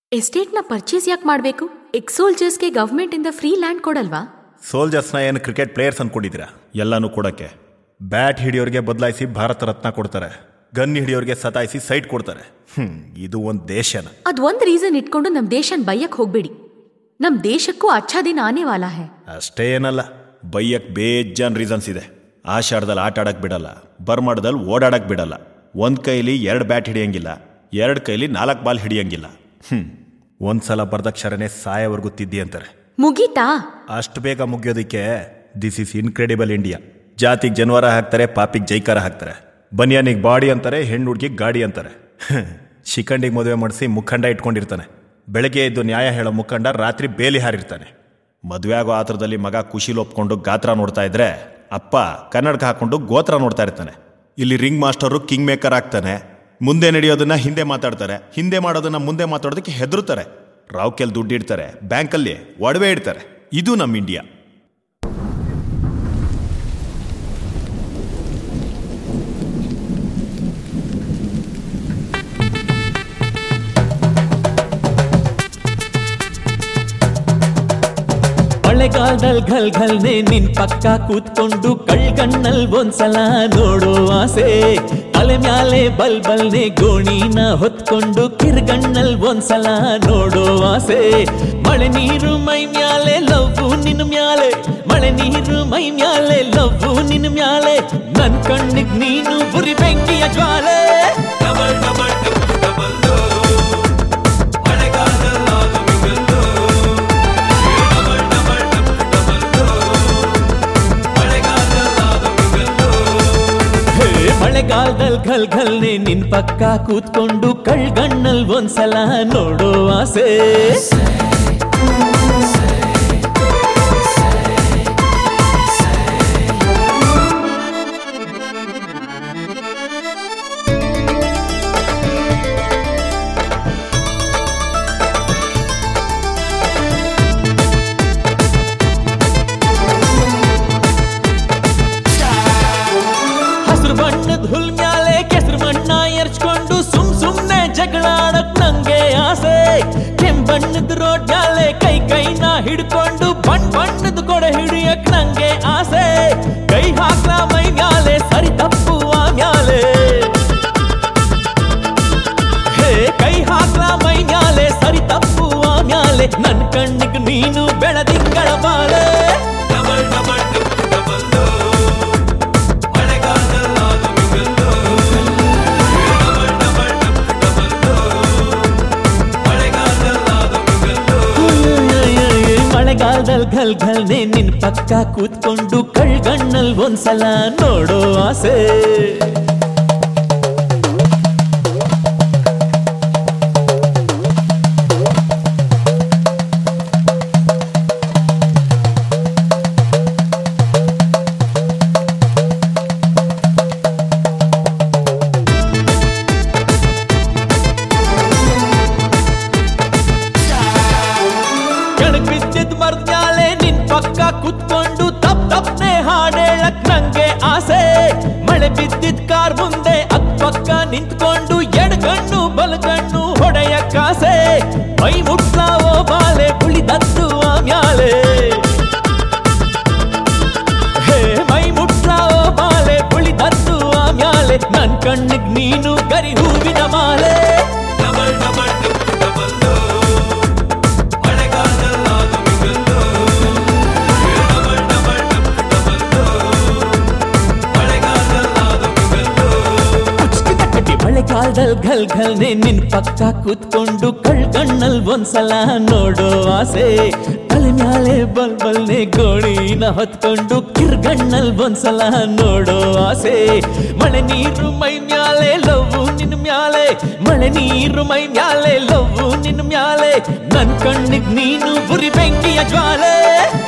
ಎಸ್ಟೇಟ್ನ ಪರ್ಚೇಸ್ ಯಾಕೆ ಮಾಡಬೇಕು ಎಕ್ಸೋಲ್ಜರ್ಸ್ಗೆ ಗವರ್ಮೆಂಟಿಂದ ಫ್ರೀ ಲ್ಯಾಂಡ್ ಕೊಡಲ್ವಾ ಸೋಲ್ಜರ್ಸ್ನ ಏನು ಕ್ರಿಕೆಟ್ ಪ್ಲೇಯರ್ಸ್ ಅನ್ಕೊಂಡಿದ್ದೀರಾ ಎಲ್ಲನೂ ಕೊಡಕ್ಕೆ ಬ್ಯಾಟ್ ಹಿಡಿಯೋರಿಗೆ ಬದಲಾಯಿಸಿ ಭಾರತ ರತ್ನ ಕೊಡ್ತಾರೆ ಗನ್ ಹಿಡಿಯೋರಿಗೆ ಸತಾಯಿಸಿ ಸೈಟ್ ಕೊಡ್ತಾರೆ ಹ್ಮ್ ಇದು ಒಂದು ದೇಶನ ಅದ್ ಒಂದ್ ರೀಸನ್ ಇಟ್ಕೊಂಡು ನಮ್ ದೇಶನ್ ಬೈಯಕ್ ಹೋಗ್ಬೇಡಿ ನಮ್ ದೇಶಕ್ಕೂ ಅಚ್ಚಾ ದಿನ ಆನೆ ವಾಲಾ ಹೈ ಅಷ್ಟೇ ಏನಲ್ಲ ಬೈಯಕ್ ಬೇಜಾನ್ ರೀಸನ್ಸ್ ಇದೆ ಆಷಾಢದಲ್ಲಿ ಆಟ ಆಡಕ್ ಬಿಡಲ್ಲ ಬರ್ಮಾಡದಲ್ಲಿ ಓಡಾಡಕ್ ಬಿಡಲ್ಲ ಒಂದ್ ಕೈಲಿ ಎರಡು ಬ್ಯಾಟ್ ಹಿಡಿಯಂಗಿಲ್ಲ ಎರಡು ಕೈಲಿ ನಾಲ್ಕು ಬಾಲ್ ಹಿಡಿಯಂಗಿಲ್ಲ ಹ್ಮ್ ಒಂದ್ಸಲ ಬರ್ದಕ್ಷರನೇ ಸಾಯವರೆಗೂ ತಿದ್ದಿ ಅಂತಾರೆ ಮುಗೀತಾ ಅಷ್ಟು ಬೇಗ ಮುಗಿಯೋದಕ್ಕೆ ದಿಸ್ ಇಸ್ ಇನ್ಕ್ರೆಡಿಬಲ್ ಇಂಡಿಯಾ ಜಾತಿಗೆ ಜನವಾರ ಹಾಕ್ತಾರೆ ಪಾಪಿಗೆ ಜೈಕಾರ ಹಾಕ್ತಾರೆ ಬನಿಯಾನಿಗೆ ಬಾಡಿ ಅಂತಾರೆ ಹೆಣ್ಣು ಹುಡುಗಿಗೆ ಗಾಡಿ ಅಂತಾರೆ ಶಿಖಂಡಿಗೆ ಮದುವೆ ಮಾಡಿಸಿ ಮುಖಂಡ ಇಟ್ಕೊಂಡಿರ್ತಾನೆ ಬೆಳಗ್ಗೆ ಎದ್ದು ನ್ಯಾಯ ಹೇಳೋ ಮುಖಂಡ ರಾತ್ರಿ ಬೇಲಿ ಹಾರಿರ್ತಾನೆ ಮದುವೆ ಆಗೋ ಆತ್ರದಲ್ಲಿ ಮಗ ಖುಷಿಲಿ ಒಪ್ಕೊಂಡು ಗಾತ್ರ ನೋಡ್ತಾ ಇದ್ರೆ ಅಪ್ಪ ಕನ್ನಡಕ ಹಾಕೊಂಡು ಗೋತ್ರ ನೋಡ್ತಾ ಇರ್ತಾನೆ ಇಲ್ಲಿ ರಿಂಗ್ ಮಾಸ್ಟರು ಕಿಂಗ್ ಮೇಕರ್ ಆಗ್ತಾನೆ ಮುಂದೆ ನಡೆಯೋದನ್ನ ಹಿಂದೆ ಮಾತಾಡ್ತಾರೆ ಹಿಂದೆ ಮಾಡೋದನ್ನ ಮುಂದೆ ಮಾತಾಡೋದಕ್ಕೆ ಹೆದರುತ್ತಾರೆ ರಾವ್ಕೆಲ್ ದುಡ್ಡು ಇಡ್ತಾರೆ ಬ್ಯಾಂಕಲ್ಲಿ ಒಡವೆ ಇಡ್ತಾರೆ ಇದು ನಮ್ಮ ಇಂಡಿಯಾ ಮಳೆಗಾಲದಲ್ ಘಲ್ ಘಲ್ನೆ ನಿನ್ ಪಕ್ಕ ಕೂತ್ಕೊಂಡು ಕಳ್ಗಣ್ಣಲ್ ಒಂದ್ಸಲ ನೋಡೋ ಆಸೆ ತಲೆ ಮ್ಯಾಲೆ ಬಲ್ ಬಲ್ನೆ ಗೋಣಿನ ಹೊತ್ಕೊಂಡು ಕಿರ್ಗಣ್ಣಲ್ ಒಂದ್ಸಲ ನೋಡೋ ಆಸೆ ಮಳೆ ನೀರು ಮೈ ಮ್ಯಾಲೆ ಲವ್ವು ನಿನ್ ಮ್ಯಾಲೆ ಮಳೆ ನೀರು ಮೈ ಮ್ಯಾಲೆ ಲವ್ವು ನಿನ್ ಮ್ಯಾಲೆ ನನ್ ಕಣ್ಣಿಗ್ ನೀನು ಬುರಿ ಬೆಂಕಿಯ ಜ್ವಾಲೆ ಡಬಲ್ ಡಬಲ್ ಡಬಲ್ ಹೇ, ಮಳೆಗಾಲದಲ್ ಘಲ್ ಘಲ್ನೆ ನಿನ್ ಪಕ್ಕ ಕೂತ್ಕೊಂಡು ಕಳ್ಗಣ್ಣಲ್ ಒಂದ್ಸಲ ನೋಡೋ ಆಸೆ ಹಸಿರು ಬಣ್ಣದ ಹುಲ್ ಮ್ಯಾಲೆ ಕೆಸರು ಮಣ್ಣ ಎರ್ಚ್ಕೊಂಡು ಸುಮ್ ಸುಮ್ನೆ ಜಗಳಾಡಕ್ ನಂಗೆ ಆಸೆ ಕೆಂಪ್ ಬಣ್ಣದ ರೋಡ್ ಮ್ಯಾಲೆ ಕೈ ಕೈನ ಹಿಡ್ಕೊಂಡು ಬಣ್ಣ ಬಣ್ಣದ ಕೊಡೆ ಹಿಡಿಯಕ್ ನಂಗೆ ಆಸೆ ಕೈ ಹಾಕ್ಲ ಮೈ ಮ್ಯಾಲೆ ಸರಿ ತಪ್ಪುವ ಮ್ಯಾಲೆ ಹೇ ಕೈ ಹಾಕ್ಲ ಮೈ ಮ್ಯಾಲೆ ಸರಿ ತಪ್ಪುವ ಮ್ಯಾಲೆ ನನ್ ಕಣ್ಣಿಗ್ ನೀನು ಬೆಳದಿಂಗಳ ಬಾಳೆ ಡಬಲ್ ಡಬಲ್ ಡಬಲ್ ಮಳೆಗಾಲದಲ್ ಘಲ್ ಘಲ್ನೆ ನಿನ್ ಪಕ್ಕ ಕೂತ್ಕೊಂಡು ಕಳ್ಗಣ್ಣಲ್ ಒಂದ್ಸಲ ನೋಡೋ ಆಸೆ ಕೆಳಗ್ ಬಿದ್ದಿದ್ ಮರ್ದ್ಯಾಲೆ ನಿನ್ ಪಕ್ಕ ಕುತ್ಕೊಂಡು ತಪ್ ತಪ್ನೆ ಹಾಡೇಳಕ್ ನಂಗೆ ಆಸೆ ಮಳೆ ಬಿದ್ದಿದ್ ಕಾರ್ ಮುಂದೆ ಅಕ್ಪಕ್ಕ ನಿಂತ್ಕೊಂಡು ಎಡಗಣ್ಣು ಬಲಗಣ್ಣು ಹೊಡೆಯಕ್ ಆಸೆ ಮೈ ಮುಟ್ಲಾವೋ ಬಾಲೆ ಉಳಿದದ್ದು ಆಮ್ಯಾಲೆ ಹೇ ಮೈ ಮುಟ್ಲಾವೋ ಬಾಲೆ ಉಳಿದದ್ದು ಆಮ್ಯಾಲೆ ನನ್ ಕಣ್ಣಿಗ್ ನೀನು ಗರಿ ಹೂವಿನ ಮಾಲೆ ಡಬಲ್ ಡಬಲ್ ಡಬಲ್ ಮಳೆಗಾಲದಲ್ ಘಲ್ ಘಲ್ನೆ ನಿನ್ ಪಕ್ಕ ಕೂತ್ಕೊಂಡು ಕಳ್ಕಣ್ಣಲ್ ಒಂದ್ಸಲ ನೋಡೋ ಆಸೆ ತಲೆ ಮ್ಯಾಲೆ ಬಲ್ ಬಲ್ನೆ ಗೋಣಿನ ಹೊತ್ಕೊಂಡು ಕಿರ್ಗಣ್ಣಲ್ ಒಂದ್ಸಲ ನೋಡೋ ಆಸೆ ಮಳೆ ನೀರು ಮೈ ಮ್ಯಾಲೆ ಲವ್ವು ನಿನ್ ಮ್ಯಾಲೆ ಮಳೆ ನೀರು ಮೈ ಮ್ಯಾಲೆ ಲವ್ವು ನಿನ್ ಮ್ಯಾಲೆ ನನ್ ಕಣ್ಣಿಗ್ ನೀನು ಬುರಿ ಬೆಂಕಿಯ ಜ್ವಾಲೆ